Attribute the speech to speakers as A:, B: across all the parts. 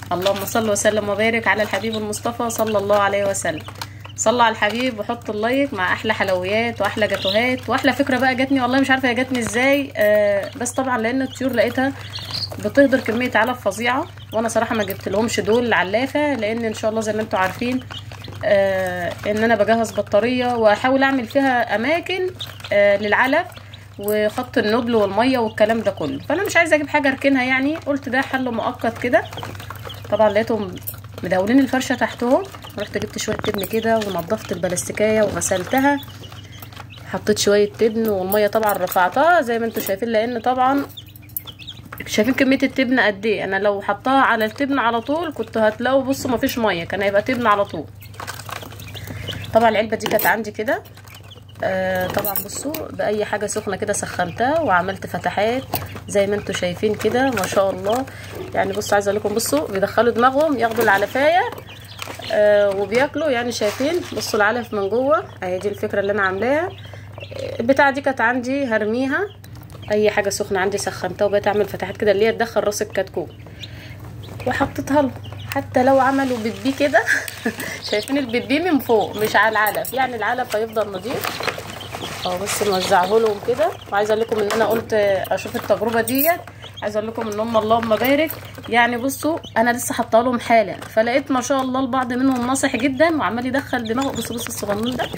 A: اللهم صل وسلم وبارك على الحبيب المصطفى صلى الله عليه وسلم صلوا على الحبيب وحطوا اللايك مع احلى حلويات واحلى جاتوهات واحلى فكره بقى جاتني والله مش عارفه هي جاتني ازاي آه بس طبعا لان الطيور لقيتها بتهدر كميه علف فظيعه وانا صراحه ما جبت لهمش دول العلافه لان ان شاء الله زي ما انتم عارفين آه ان انا بجهز بطاريه واحاول اعمل فيها اماكن آه للعلف وخط النبل والميه والكلام ده كله فانا مش عايزه اجيب حاجه اركنها يعني قلت ده حل مؤقت كده طبعا لقيتهم مدولين الفرشه تحتهم رحت جبت شويه تبن كده ونضفت البلاستيكيه وغسلتها حطيت شويه تبن والميه طبعا رفعتها زي ما انتم شايفين لان طبعا شايفين كميه التبن قد ايه انا لو حطاها على التبن على طول كنت هتلاقوا بصوا مفيش ميه كان هيبقى تبن على طول طبعا العلبه دي كانت عندي كده آه طبعا بصوا باي حاجه سخنه كده سخنتها وعملت فتحات زي ما انتم شايفين كده ما شاء الله يعني بصوا عايزه اقول لكم بصوا بيدخلوا دماغهم ياخدوا العلفايه آه وبياكلوا يعني شايفين بصوا العلف من جوه اهي دي الفكره اللي انا عاملاها البتاعه دي كانت عندي هرميها اي حاجه سخنه عندي سخنتها وبقيت اعمل فتحات كده اللي هي تدخل راس الكتكوت وحطيتها لهم حتى لو عملوا بيبي كده شايفين البيبي من فوق مش على العلف يعني العلف هيفضل نضيف اهو بس نوزعه لهم كده وعايزه اقول لكم ان انا قلت اشوف التجربه ديت عايزه اقول لكم ان هم اللهم بارك يعني بصوا انا لسه حاطه لهم حالا فلقيت ما شاء الله البعض منهم ناصح جدا وعمال يدخل دماغه بصوا بصوا الصغنون ده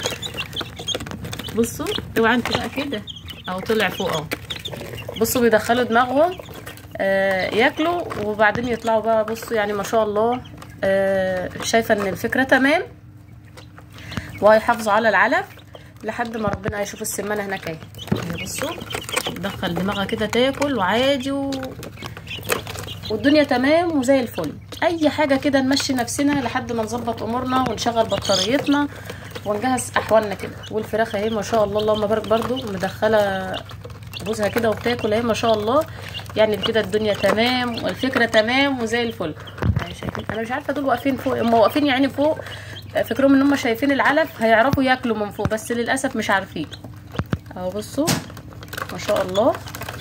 A: بصوا اوعى انتوا بقى كده اهو طلع فوق اهو بصوا بيدخلوا دماغهم آه ياكلوا وبعدين يطلعوا بقى بصوا يعني ما شاء الله آه شايفه ان الفكره تمام وهيحافظوا على العلف لحد ما ربنا هيشوف السمانه هناك اهي بصوا تدخل دماغها كده تاكل وعادي و... والدنيا تمام وزي الفل اي حاجه كده نمشي نفسنا لحد ما نظبط امورنا ونشغل بطاريتنا ونجهز احوالنا كده والفراخ اهي ما شاء الله اللهم بارك برضو مدخله جوزها كده وبتاكل اهي ما شاء الله يعني كده الدنيا تمام والفكره تمام وزي الفل يعني شايفين انا مش عارفه دول واقفين فوق هم واقفين يعني فوق فكرهم ان هم شايفين العلف هيعرفوا ياكلوا من فوق بس للاسف مش عارفين اهو بصوا ما شاء الله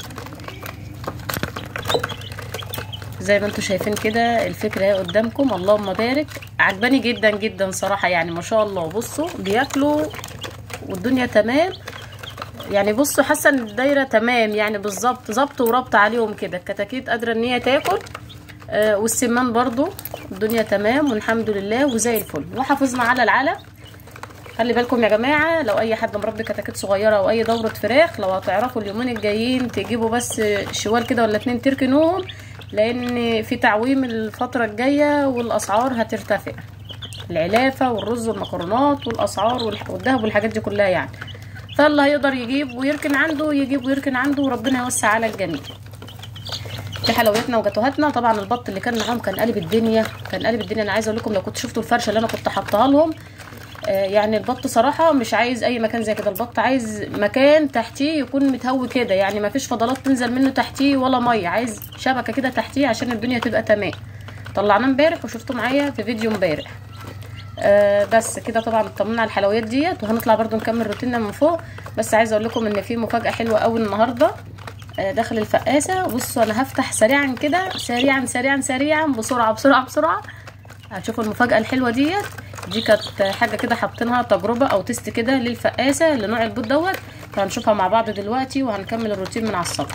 A: زي ما انتم شايفين كده الفكره اهي قدامكم اللهم بارك عجباني جدا جدا صراحه يعني ما شاء الله بصوا بياكلوا والدنيا تمام يعني بصوا حاسه ان الدايره تمام يعني بالظبط ظبط وربط عليهم كده الكتاكيت قادره ان هي تاكل آه والسمان برضو الدنيا تمام والحمد لله وزي الفل وحافظنا على العلف خلي بالكم يا جماعه لو اي حد مربي كتاكيت صغيره او اي دوره فراخ لو هتعرفوا اليومين الجايين تجيبوا بس شوال كده ولا اتنين تركنوهم لان في تعويم الفتره الجايه والاسعار هترتفع العلافه والرز والمكرونات والاسعار والذهب والحاجات دي كلها يعني فالله هيقدر يجيب ويركن عنده يجيب ويركن عنده وربنا يوسع على الجميع دي حلوياتنا وجاتوهاتنا طبعا البط اللي كان معاهم كان قلب الدنيا كان قلب الدنيا انا عايزه اقول لكم لو كنت شفتوا الفرشه اللي انا كنت حاطاها لهم آه يعني البط صراحه مش عايز اي مكان زي كده البط عايز مكان تحتيه يكون متهوي كده يعني ما فيش فضلات تنزل منه تحتيه ولا ميه عايز شبكه كده تحتيه عشان الدنيا تبقى تمام طلعناه امبارح وشفتوا معايا في فيديو امبارح آه بس كده طبعا اطمنا على الحلويات ديت وهنطلع برضو نكمل روتيننا من فوق بس عايزه اقول لكم ان في مفاجاه حلوه قوي النهارده آه داخل الفقاسه بصوا انا هفتح سريعا كده سريعا سريعا سريعا بسرعه بسرعه بسرعه هتشوفوا المفاجاه الحلوه ديت دي كانت حاجه كده حاطينها تجربه او تيست كده للفقاسه لنوع البيض دوت فهنشوفها مع بعض دلوقتي وهنكمل الروتين من على السطح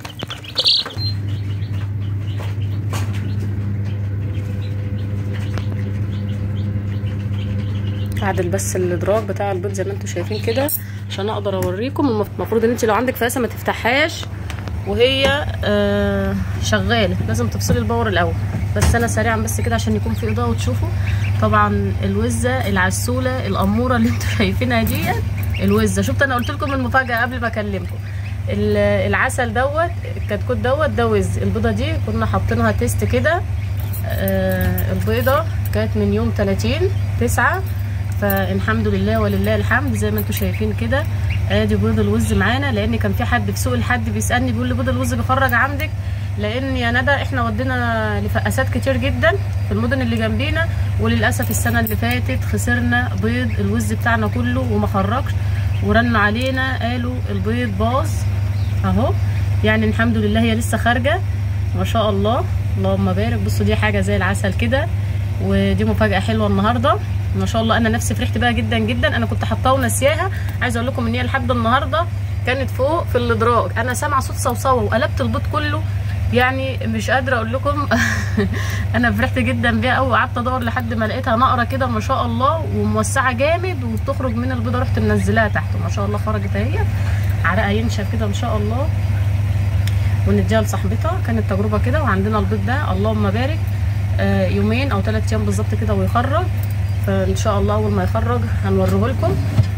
A: اعدل بس الادراج بتاع البيض زي ما انتم شايفين كده عشان اقدر اوريكم المفروض ان انت لو عندك فاسه ما تفتحهاش وهي آه شغاله لازم تفصلي الباور الاول بس انا سريعا بس كده عشان يكون في اضاءه وتشوفوا طبعا الوزه العسوله الاموره اللي انتم شايفينها ديت الوزه شفت انا قلت لكم المفاجاه قبل ما اكلمكم العسل دوت الكتكوت دوت ده وز البيضه دي كنا حاطينها تيست كده آه البيضه كانت من يوم 30 9 فالحمد لله ولله الحمد زي ما انتم شايفين كده ادي بيض الوز معانا لان كان في حد في سوق الحد بيسالني بيقول لي بيض الوز بيخرج عندك لان يا ندى احنا ودينا لفقاسات كتير جدا في المدن اللي جنبينا وللاسف السنه اللي فاتت خسرنا بيض الوز بتاعنا كله وما خرجش ورنوا علينا قالوا البيض باظ اهو يعني الحمد لله هي لسه خارجه ما شاء الله اللهم بارك بصوا دي حاجه زي العسل كده ودي مفاجاه حلوه النهارده ما شاء الله انا نفسي فرحت بيها جدا جدا انا كنت حاطاها ونسياها عايزه اقول لكم ان هي لحد النهارده كانت فوق في الادراج انا سامعه صوت صوصوه وقلبت البيض كله يعني مش قادره اقول لكم انا فرحت جدا بيها قوي وقعدت ادور لحد ما لقيتها نقره كده ما شاء الله وموسعه جامد وبتخرج من البيضه رحت منزلاها تحت ما شاء الله خرجت اهي عرقها ينشف كده ان شاء الله ونديها لصاحبتها كانت تجربه كده وعندنا البيض ده اللهم بارك آه يومين او ثلاث ايام بالظبط كده ويخرج فان شاء الله اول ما يخرج هنوريه لكم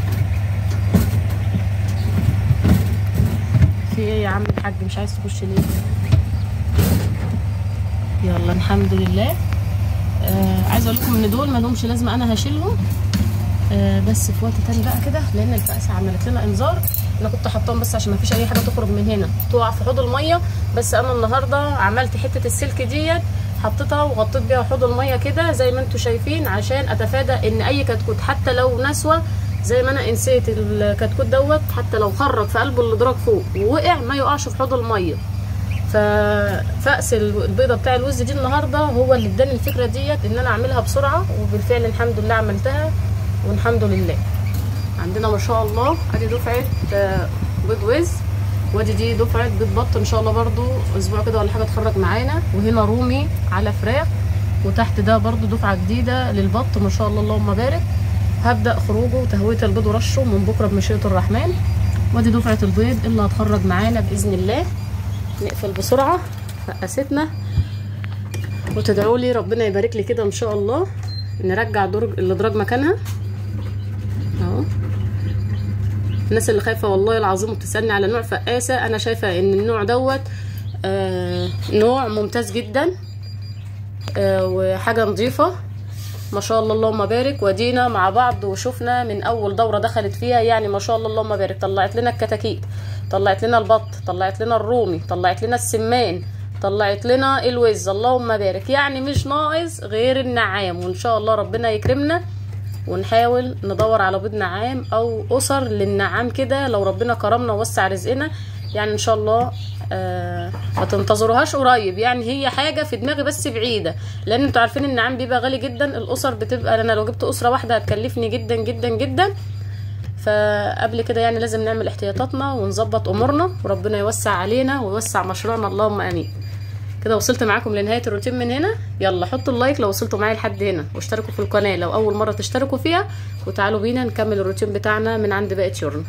A: في ايه يا عم الحاج مش عايز تخش ليه يلا الحمد لله آه عايزه اقول لكم ان دول ما لهمش لازمه انا هشيلهم آه بس في وقت تاني بقى كده لان الفأسة عملت لنا انذار انا كنت حاطاهم بس عشان ما فيش اي حاجه تخرج من هنا تقع في حوض الميه بس انا النهارده عملت حته السلك ديت حطيتها وغطيت بيها حوض الميه كده زي ما انتم شايفين عشان اتفادى ان اي كتكوت حتى لو نسوه زي ما انا انسيت الكتكوت دوت حتى لو خرج في قلب الادراج فوق ووقع ما يقعش في حوض الميه ففأس البيضه بتاع الوز دي النهارده هو اللي اداني الفكره ديت ان انا اعملها بسرعه وبالفعل الحمد لله عملتها والحمد لله عندنا ما شاء الله ادي دفعه بيض وز وادي دي دفعه بيض بط ان شاء الله برضو اسبوع كده ولا حاجه تخرج معانا وهنا رومي على فراخ وتحت ده برضو دفعه جديده للبط ما شاء الله اللهم بارك هبدا خروجه وتهويه البيض ورشه من بكره بمشيئه الرحمن وادي دفعه البيض اللي هتخرج معانا باذن الله نقفل بسرعه فقستنا وتدعوا لي ربنا يبارك لي كده ان شاء الله نرجع درج الادراج مكانها اهو الناس اللي خايفه والله العظيم وبتسالني على نوع فقاسه انا شايفه ان النوع دوت آه نوع ممتاز جدا آه وحاجه نظيفه ما شاء الله اللهم بارك ودينا مع بعض وشفنا من اول دوره دخلت فيها يعني ما شاء الله اللهم بارك طلعت لنا الكتاكيت طلعت لنا البط طلعت لنا الرومي طلعت لنا السمان طلعت لنا الوز اللهم بارك يعني مش ناقص غير النعام وان شاء الله ربنا يكرمنا ونحاول ندور على بيض نعام او اسر للنعام كده لو ربنا كرمنا ووسع رزقنا يعني ان شاء الله آه ما تنتظروهاش قريب يعني هي حاجه في دماغي بس بعيده لان انتوا عارفين النعام بيبقى غالي جدا الاسر بتبقى انا لو جبت اسره واحده هتكلفني جدا جدا جدا فقبل كده يعني لازم نعمل احتياطاتنا ونظبط امورنا وربنا يوسع علينا ويوسع مشروعنا اللهم امين كده وصلت معاكم لنهايه الروتين من هنا يلا حطوا اللايك لو وصلتوا معايا لحد هنا واشتركوا في القناه لو اول مره تشتركوا فيها وتعالوا بينا نكمل الروتين بتاعنا من عند باقي يورنا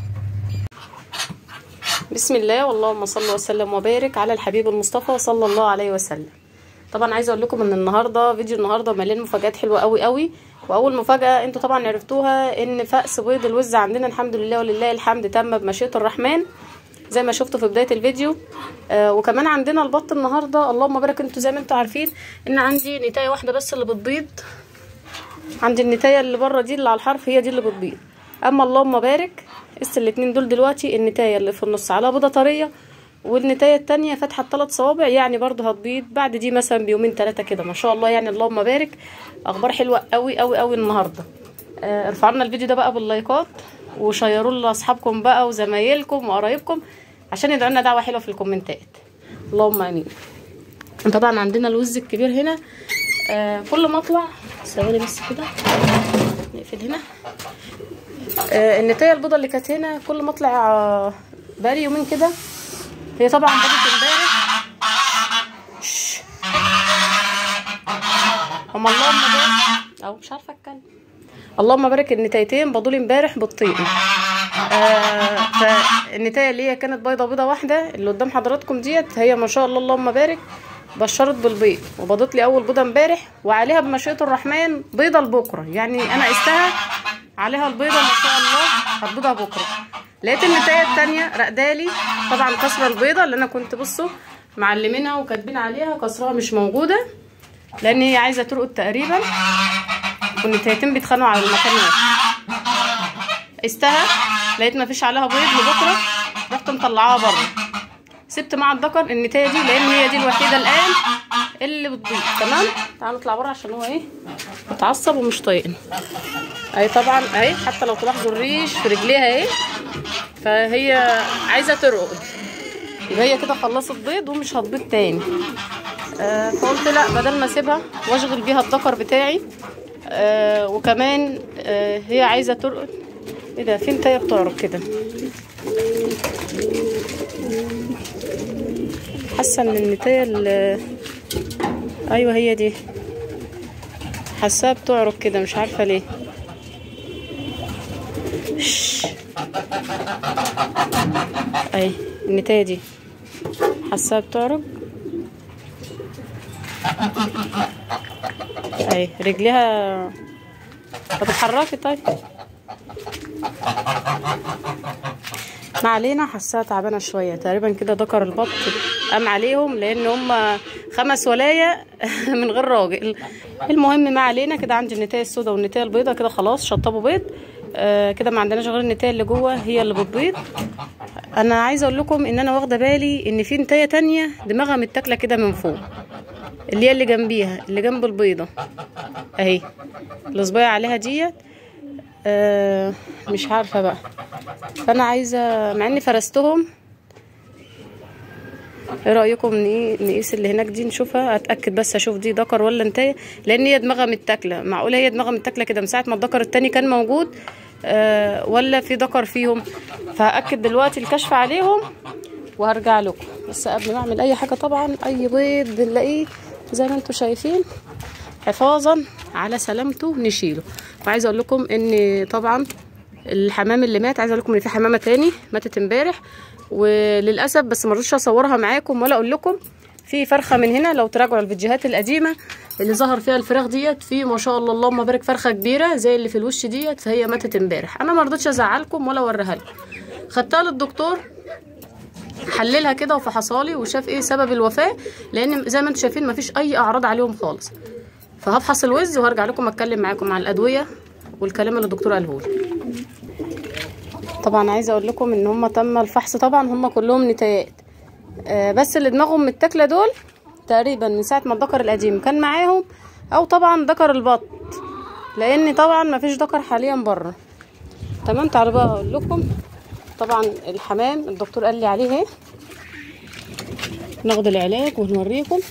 A: بسم الله واللهم صل وسلم وبارك على الحبيب المصطفى صلى الله عليه وسلم طبعا عايزه اقول لكم ان النهارده فيديو النهارده مليان مفاجات حلوه قوي قوي واول مفاجاه انتوا طبعا عرفتوها ان فأس بيض الوز عندنا الحمد لله ولله الحمد تم بمشيئه الرحمن زي ما شفتوا في بدايه الفيديو آه وكمان عندنا البط النهارده اللهم بارك انتوا زي ما انتوا عارفين ان عندي نتايه واحده بس اللي بتبيض عندي النتايه اللي بره دي اللي على الحرف هي دي اللي بتبيض اما اللهم بارك قست الاتنين دول دلوقتي النتايه اللي في النص على بيضه طريه والنتايه التانية فاتحه الثلاث صوابع يعني برضو هتبيض بعد دي مثلا بيومين ثلاثه كده ما شاء الله يعني اللهم بارك اخبار حلوه قوي قوي قوي النهارده آه ارفعوا لنا الفيديو ده بقى باللايكات وشيروه لاصحابكم بقى وزمايلكم وقرايبكم عشان يدعوا لنا دعوه حلوه في الكومنتات اللهم امين طبعا عندنا الوز الكبير هنا آه كل ما اطلع ثواني بس كده نقفل هنا آه النتايه البيضه اللي كانت هنا كل ما اطلع آه بقالي يومين كده هي طبعا بدت امبارح هم اللهم بارك او مش عارفه اتكلم اللهم بارك النتايتين بضول امبارح بالطين آه فالنتايه اللي هي كانت بيضه بيضه واحده اللي قدام حضراتكم ديت هي ما شاء الله اللهم بارك بشرت بالبيض وبضت لي اول بيضه امبارح وعليها بمشيئه الرحمن بيضه لبكره يعني انا قستها عليها البيضه ما شاء الله هتبيضها بكره لقيت النتايه التانية رقدالي طبعا كسره البيضه اللي انا كنت بصوا معلمينها وكاتبين عليها كسرها مش موجوده لان هي عايزه ترقد تقريبا والنتايتين بيتخانقوا على المكان واحد قستها لقيت مفيش عليها بيض لبكره رحت مطلعاها بره سبت مع الذكر النتايه دي لان هي دي الوحيده الان اللي بتبيض تمام تعالوا نطلع بره عشان هو ايه متعصب ومش طايقني اهي طبعا اهي حتى لو تلاحظوا الريش في رجليها اهي فهي عايزه ترقد يبقى هي كده خلصت بيض ومش هتبيض تاني آه فقلت لا بدل ما اسيبها واشغل بيها الذكر بتاعي آه وكمان آه هي عايزه ترقد ايه ده فين تايه بتعرج كده حاسه ان النتايه ال- ايوه هي دي حاساها بتعرج كده مش عارفه ليه شش. اي النتايه دي حاساها بتعرج اي رجليها طب اتحركي طيب ما علينا حاساها تعبانه شويه تقريبا كده ذكر البط قام عليهم لان هم خمس ولايه من غير راجل المهم ما علينا كده عندي النتايه السوداء والنتايه البيضاء كده خلاص شطبوا بيض آه كده ما عندناش غير النتايه اللي جوه هي اللي بتبيض انا عايزه اقول لكم ان انا واخده بالي ان في نتايه تانية دماغها متاكله كده من فوق اللي هي اللي جنبيها اللي جنب البيضه اهي الصبايع عليها ديت آه مش عارفه بقى فانا عايزه مع اني فرستهم ايه رايكم نقي- نقيس اللي هناك دي نشوفها اتاكد بس اشوف دي ذكر ولا انتايه لان هي دماغها متاكله معقوله هي دماغها متاكله كده من ساعه ما الذكر التاني كان موجود آه ولا في ذكر فيهم فهاكد دلوقتي الكشف عليهم وهرجع لكم بس قبل ما اعمل اي حاجه طبعا اي بيض بنلاقيه زي ما انتم شايفين حفاظا على سلامته نشيله وعايزه اقول لكم ان طبعا الحمام اللي مات عايزه اقول لكم ان في حمامه تاني ماتت امبارح وللاسف بس ما رضيتش اصورها معاكم ولا اقول لكم في فرخه من هنا لو تراجعوا الفيديوهات القديمه اللي ظهر فيها الفراخ ديت في ما شاء الله اللهم بارك فرخه كبيره زي اللي في الوش ديت فهي ماتت امبارح انا ما رضيتش ازعلكم ولا اوريها لكم خدتها للدكتور حللها كده وفحصها لي وشاف ايه سبب الوفاه لان زي ما انتم شايفين مفيش اي اعراض عليهم خالص فهفحص الوز وهرجع لكم اتكلم معاكم عن الادويه والكلام اللي الدكتور قاله لي طبعا عايزه اقول لكم ان هم تم الفحص طبعا هم كلهم نتايات آه بس اللي دماغهم متاكله دول تقريبا من ساعه ما الذكر القديم كان معاهم او طبعا ذكر البط لان طبعا مفيش ذكر حاليا بره تمام تعالوا بقى اقول لكم طبعا الحمام الدكتور قال لي عليه اهي ناخد العلاج ونوريكم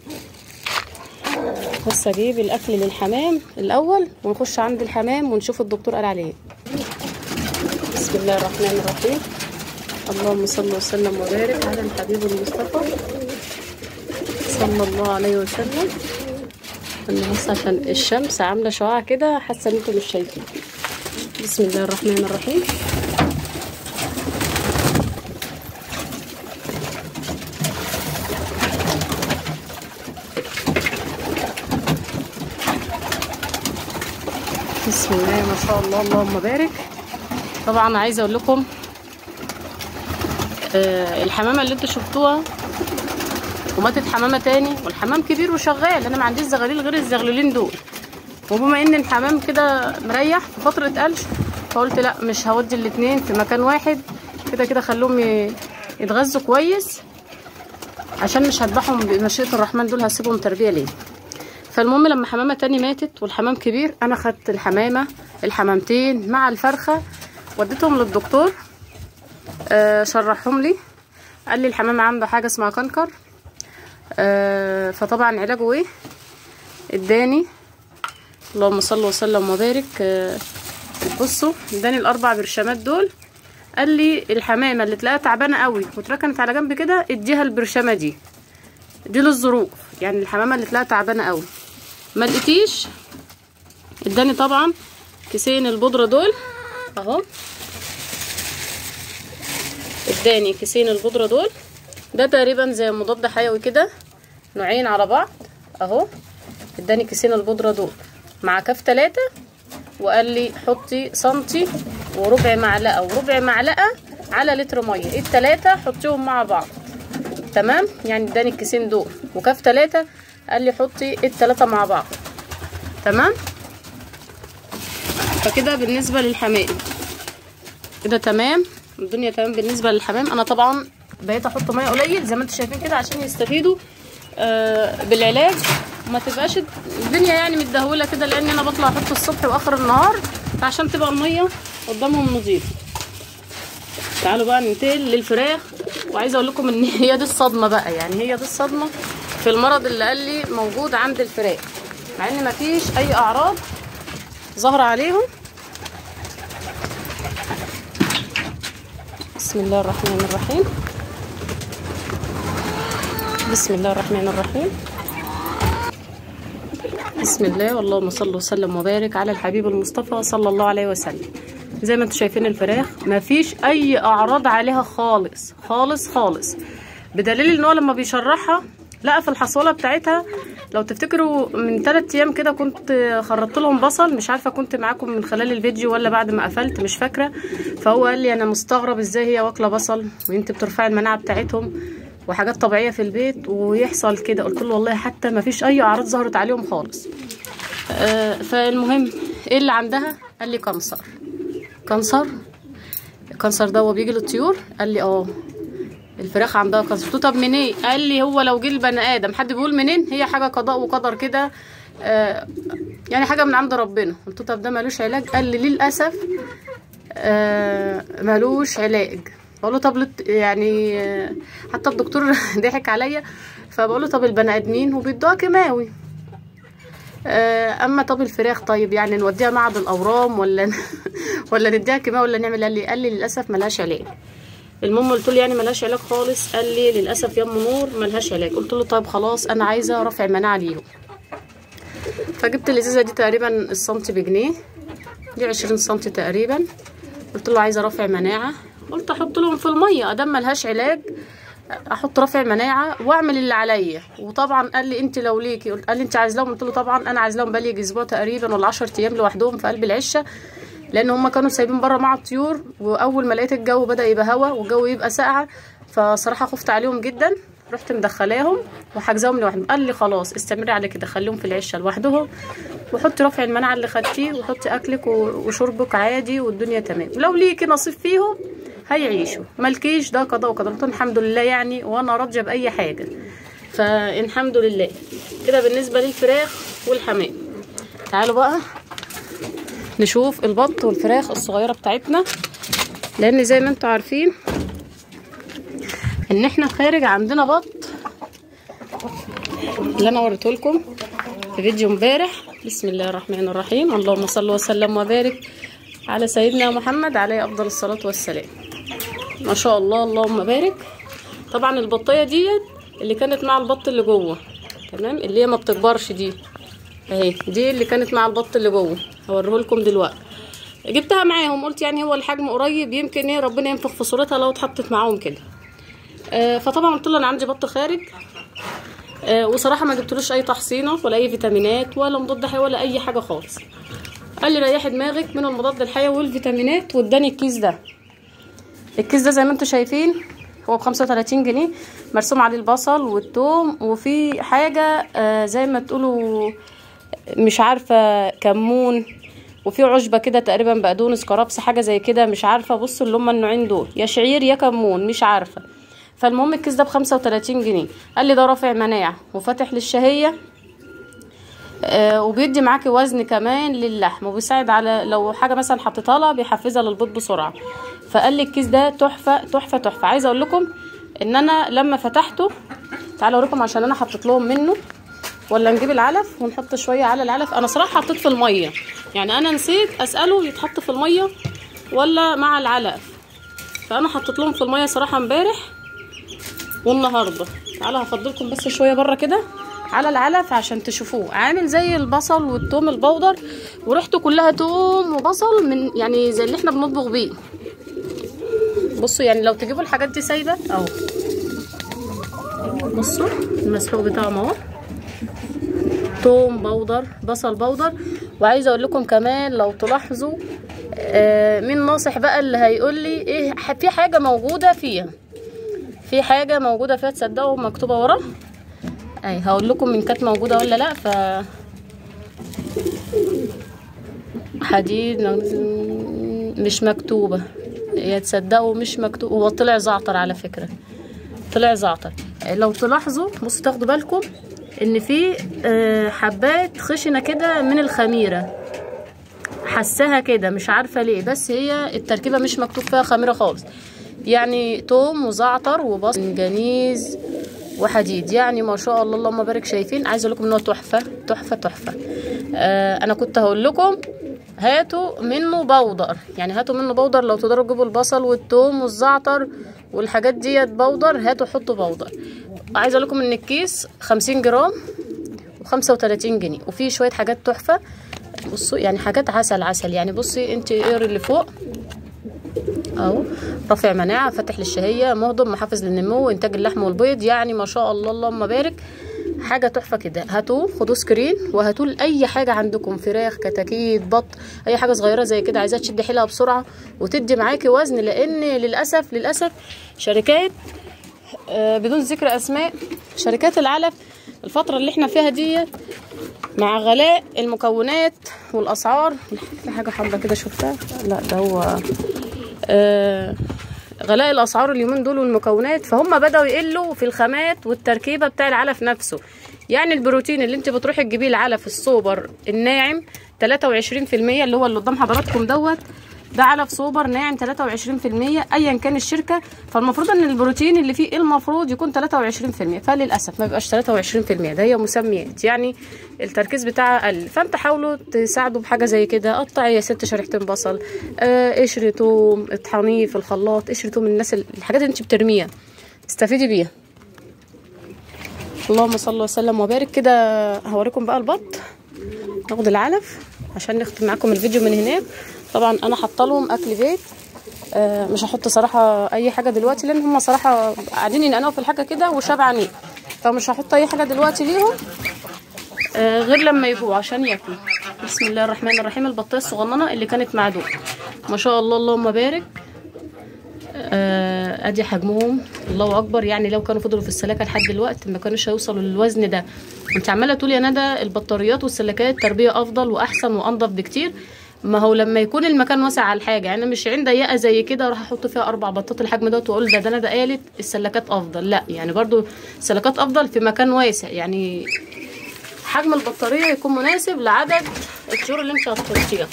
A: بس اجيب الاكل للحمام الاول ونخش عند الحمام ونشوف الدكتور قال عليه ايه بسم الله الرحمن الرحيم اللهم صل وسلم وبارك على الحبيب المصطفى صلى الله عليه وسلم انا بس عشان الشمس عامله شعاع كده حاسه ان انتم مش شايفين بسم الله الرحمن الرحيم بسم الله ما شاء الله اللهم بارك طبعا عايزه اقول لكم آه الحمامه اللي انتوا شفتوها وماتت حمامه تاني والحمام كبير وشغال انا ما عنديش زغاليل غير الزغلولين دول وبما ان الحمام كده مريح في فتره قلش فقلت لا مش هودي الاتنين في مكان واحد كده كده خلوهم ي- يتغذوا كويس عشان مش هذبحهم بمشيئه الرحمن دول هسيبهم تربيه ليه فالمهم لما حمامه تاني ماتت والحمام كبير انا خدت الحمامه الحمامتين مع الفرخه وديتهم للدكتور آه شرحهم لي قال لي الحمام عنده حاجه اسمها كنكر آه فطبعا علاجه ايه اداني اللهم صل وسلم وبارك آه بصوا اداني الاربع برشامات دول قال لي الحمامه اللي تلاقيها تعبانه قوي واتركنت على جنب كده اديها البرشامه دي دي للظروف يعني الحمامه اللي تلاقيها تعبانه قوي ما لقيتيش اداني طبعا كيسين البودره دول اهو اداني كيسين البودره دول ده تقريبا زي مضاد حيوي كده نوعين على بعض اهو اداني كيسين البودره دول مع كف ثلاثة وقال لي حطي سنتي وربع معلقه وربع معلقه على لتر ميه التلاتة حطيهم مع بعض تمام يعني اداني الكيسين دول وكف ثلاثة قال لي حطي التلاتة مع بعض تمام فكده بالنسبة للحمام كده تمام الدنيا تمام بالنسبة للحمام انا طبعا بقيت احط ميه قليل زي ما انتم شايفين كده عشان يستفيدوا آه بالعلاج وما تبقاش الدنيا يعني متدهوله كده لان انا بطلع احط الصبح واخر النهار فعشان تبقى الميه قدامهم نظيفه تعالوا بقى ننتقل للفراخ وعايزه اقول لكم ان هي دي الصدمه بقى يعني هي دي الصدمه في في المرض اللي قال لي موجود عند الفراخ مع ان مفيش اي اعراض ظاهره عليهم بسم الله الرحمن الرحيم بسم الله الرحمن الرحيم بسم الله واللهم صل وسلم وبارك على الحبيب المصطفى صلى الله عليه وسلم زي ما انتم شايفين الفراخ مفيش اي اعراض عليها خالص خالص خالص بدليل ان هو لما بيشرحها لقى في الحصوله بتاعتها لو تفتكروا من ثلاث ايام كده كنت خرطت لهم بصل مش عارفه كنت معاكم من خلال الفيديو ولا بعد ما قفلت مش فاكره فهو قال لي انا مستغرب ازاي هي واكله بصل وانت بترفعي المناعه بتاعتهم وحاجات طبيعيه في البيت ويحصل كده قلت له والله حتى ما فيش اي اعراض ظهرت عليهم خالص آه فالمهم ايه اللي عندها قال لي كانسر كانسر الكانسر ده هو بيجي للطيور قال لي اه الفراخ عندها كانسر قلت له طب منين قال لي هو لو جه البني ادم حد بيقول منين هي حاجه قضاء وقدر كده آه يعني حاجه من عند ربنا قلت له طب ده ملوش علاج قال لي للاسف آه ملوش علاج بقول له طب لت- يعني آه، حتى الدكتور ضحك عليا فبقول له طب البني ادمين وبيدوها كيماوي آه، اما طب الفراخ طيب يعني نوديها معهد الاورام ولا ولا نديها كيماوي ولا نعمل قال لي قال لي للاسف ملهاش علاج المهم قلت له يعني ملهاش علاج خالص قال لي للاسف يا ام نور ملهاش علاج قلت له طيب خلاص انا عايزه رفع مناعه ليهم فجبت الازازه دي تقريبا السنتي بجنيه دي عشرين سنتي تقريبا قلت له عايزه رفع مناعه قلت احط لهم في الميه ادام ملهاش علاج احط رفع مناعه واعمل اللي عليا وطبعا قال لي انت لو ليكي قلت قال لي انت عايز لهم قلت له طبعا انا عايز لهم بقالي يجي اسبوع تقريبا ولا 10 ايام لوحدهم في قلب العشه لان هم كانوا سايبين بره مع الطيور واول ما لقيت الجو بدا يبقى هوا والجو يبقى ساقعه فصراحه خفت عليهم جدا رحت مدخلاهم وحاجزاهم لوحدهم قال لي خلاص استمري على كده خليهم في العشه لوحدهم وحطي رفع المناعه اللي خدتيه وحطي اكلك و- وشربك عادي والدنيا تمام لو ليكي نصيب فيهم هيعيشوا مالكيش ده قضاء وقدر قلت لهم الحمد لله يعني وانا راضيه باي حاجه فالحمد لله كده بالنسبه للفراخ والحمام تعالوا بقى نشوف البط والفراخ الصغيره بتاعتنا لان زي ما انتم عارفين ان احنا خارج عندنا بط اللي انا وريته لكم في فيديو امبارح بسم الله الرحمن الرحيم اللهم صل وسلم وبارك على سيدنا محمد عليه افضل الصلاه والسلام ما شاء الله اللهم بارك طبعا البطيه ديت اللي كانت مع البط اللي جوه تمام اللي هي ما بتكبرش دي اهي دي اللي كانت مع البط اللي جوه هوريه لكم دلوقتي جبتها معاهم قلت يعني هو الحجم قريب يمكن ايه ربنا ينفخ في صورتها لو اتحطت معاهم كده آه فطبعا قلت له انا عندي بط خارج آه وصراحه ما جبتلوش اي تحصينه ولا اي فيتامينات ولا مضاد حيوي ولا اي حاجه خالص قال لي ريحي دماغك من المضاد الحيوي والفيتامينات واداني الكيس ده الكيس ده زي ما انتم شايفين هو ب 35 جنيه مرسوم عليه البصل والثوم وفي حاجه آه زي ما تقولوا مش عارفه كمون وفي عشبه كده تقريبا بقدونس كرفس حاجه زي كده مش عارفه بصوا اللي هما النوعين دول يا شعير يا كمون مش عارفه فالمهم الكيس ده ب 35 جنيه قال لي ده رافع مناعه وفاتح للشهيه آه وبيدي معاكي وزن كمان للحم وبيساعد على لو حاجه مثلا حطيتها لها بيحفزها للبيض بسرعه فقال لي الكيس ده تحفه تحفه تحفه عايزه اقول لكم ان انا لما فتحته تعالوا اوريكم عشان انا حطيت لهم منه ولا نجيب العلف ونحط شويه على العلف انا صراحه حطيت في الميه يعني انا نسيت اساله يتحط في الميه ولا مع العلف فانا حطيت لهم في الميه صراحه امبارح والنهارده تعالوا هفضلكم بس شويه بره كده على العلف عشان تشوفوه عامل زي البصل والثوم البودر وريحته كلها توم وبصل من يعني زي اللي احنا بنطبخ بيه بصوا يعني لو تجيبوا الحاجات دي سايبه اهو بصوا المسحوق بتاعهم اهو توم بودر بصل بودر وعايزه اقول لكم كمان لو تلاحظوا آه مين ناصح بقى اللي هيقول لي ايه في حاجه موجوده فيها في حاجه موجوده فيها تصدقوا مكتوبه ورا اي هقول لكم من كانت موجوده ولا لا ف حديد مش مكتوبه يا تصدقوا مش مكتوب هو طلع زعتر على فكره طلع زعتر لو تلاحظوا بصوا تاخدوا بالكم ان في آه، حبات خشنه كده من الخميره حساها كده مش عارفه ليه بس هي التركيبه مش مكتوب فيها خميره خالص يعني توم وزعتر وبصل جنيز وحديد يعني ما شاء الله اللهم بارك شايفين عايزه اقول لكم ان هو تحفه تحفه تحفه آه انا كنت هقول لكم هاتوا منه بودر يعني هاتوا منه بودر لو تقدروا تجيبوا البصل والثوم والزعتر والحاجات ديت بودر هاتوا حطوا بودر عايزه اقول لكم ان الكيس 50 جرام و35 جنيه وفيه شويه حاجات تحفه بصوا يعني حاجات عسل عسل يعني بصي انت اقري اللي فوق اهو رافع مناعه فاتح للشهيه مهضم محفز للنمو انتاج اللحم والبيض يعني ما شاء الله اللهم بارك حاجه تحفه كده هاتوه خدوه سكرين وهاتوه لاي حاجه عندكم فراخ كتاكيت بط اي حاجه صغيره زي كده عايزاها تشدي حيلها بسرعه وتدي معاكي وزن لان للاسف للاسف شركات آه بدون ذكر اسماء شركات العلف الفتره اللي احنا فيها ديت مع غلاء المكونات والاسعار في حاجه حمرا كده شفتها لا ده هو آه غلاء الاسعار اليومين دول والمكونات فهم بداوا يقلوا في الخامات والتركيبه بتاع العلف نفسه يعني البروتين اللي انت بتروحي تجيبيه العلف السوبر الناعم 23% اللي هو اللي قدام حضراتكم دوت ده علف سوبر ناعم 23% ايا كان الشركه فالمفروض ان البروتين اللي فيه المفروض يكون 23% فللاسف ما بيبقاش 23% ده هي مسميات يعني التركيز بتاعها قل فانت حاولوا تساعدوا بحاجه زي كده قطعي يا ست شريحتين بصل آه قشر توم اطحنيه في الخلاط قشر توم الناس الحاجات اللي انت بترميها استفيدي بيها اللهم صل وسلم وبارك كده هوريكم بقى البط ناخد العلف عشان نختم معاكم الفيديو من هناك طبعا انا حاطه لهم اكل بيت آه مش هحط صراحه اي حاجه دلوقتي لان هم صراحه قاعدين ينقنقوا في الحاجه كده وشبعانين فمش هحط اي حاجه دلوقتي ليهم آه غير لما يجوا عشان ياكلوا بسم الله الرحمن الرحيم البطايه الصغننه اللي كانت مع دول ما شاء الله اللهم بارك آه ادي حجمهم الله اكبر يعني لو كانوا فضلوا في السلاكه لحد دلوقتي ما كانوش هيوصلوا للوزن ده انت عماله تقول يا ندى البطاريات والسلكات تربيه افضل واحسن وانضف بكتير ما هو لما يكون المكان واسع على الحاجه يعني مش عين ضيقه زي كده اروح احط فيها اربع بطات الحجم دوت واقول ده ده انا ده قالت السلكات افضل لا يعني برضو السلكات افضل في مكان واسع يعني حجم البطاريه يكون مناسب لعدد الطيور اللي انت هتحطيها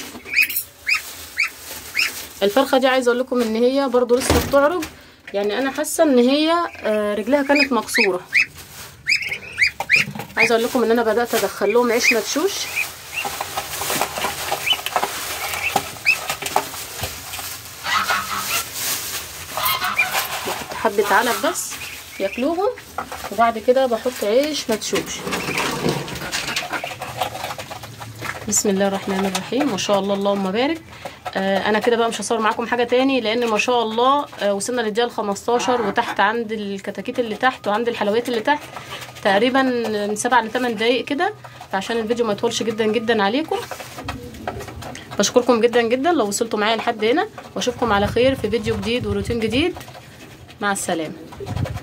A: الفرخه دي عايزه اقول لكم ان هي برضو لسه بتعرج يعني انا حاسه ان هي رجلها كانت مكسوره عايزه اقول لكم ان انا بدات ادخل لهم عيش مدشوش حبة علف بس ياكلوهم وبعد كده بحط عيش مدشوش بسم الله الرحمن الرحيم ما شاء الله اللهم بارك آه انا كده بقى مش هصور معاكم حاجه تاني لان ما شاء الله آه وصلنا للدقيقه 15 وتحت عند الكتاكيت اللي تحت وعند الحلويات اللي تحت تقريبا من 7 ل 8 دقايق كده فعشان الفيديو ما يطولش جدا جدا عليكم بشكركم جدا جدا لو وصلتوا معايا لحد هنا واشوفكم على خير في فيديو جديد وروتين جديد مع السلامه